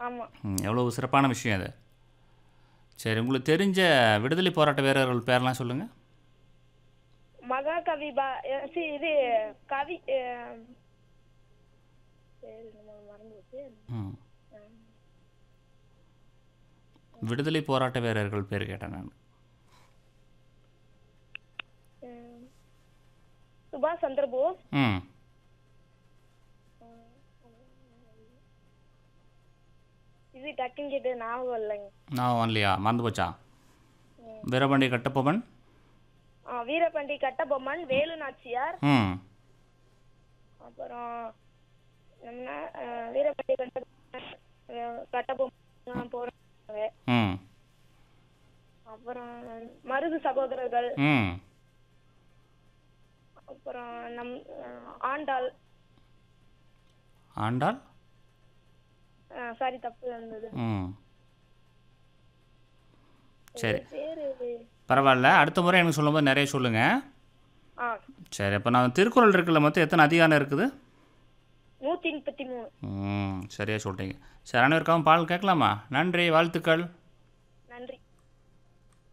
ஆமாம் ம், எவ்வளோ சிறப்பான விஷயம் அது சரி உங்களுக்கு தெரிஞ்ச விடுதலை போராட்ட வீரர்கள் பேர்லாம் சொல்லுங்கள் மகாகவி பா அஹ் சி இது கவி அஹ் பேரு என்னமோ மறந்து போச்சு ம் விடுதலை போராட்ட வீரர்கள் பேர் கேட்டேன் நான் அஹ் சுபாஷ் சந்திர போஸ் ம் இது டக்குன்னு கேட்டு ஞாபகம் இல்லைங்க நான் வரலையா மறந்து போச்சா வீரபாண்டி கட்டப்பொம்மன் ஆ, வீரபாண்டி கட்டபொம்மன் வேலு நாச்சியார் ம் அப்புறம் என்ன அஹ், வீரபாண்டி கட்ட அஹ், கட்டபொம்மன் போறாங்க ம் அப்புறம் மருது சகோதரர்கள் ம் அப்புறம் நம் அஹ், ஆண்டாள் ஆண்டாள் சாரி தப்பு இருந்தது ம் சரி பேரு பரவாயில்ல அடுத்த முறை எனக்கு சொல்லும்போது நிறைய சொல்லுங்கள் ஆ சரி அப்போ நான் திருக்குறள் இருக்குல்ல மொத்தம் எத்தனை அதிகாரம் இருக்குது நூத்தி முப்பத்தி மூணு ம் சரியாக சொல்லிட்டீங்க சரி அனைவருக்காகவும் பால் கேட்கலாமா நன்றி வாழ்த்துக்கள்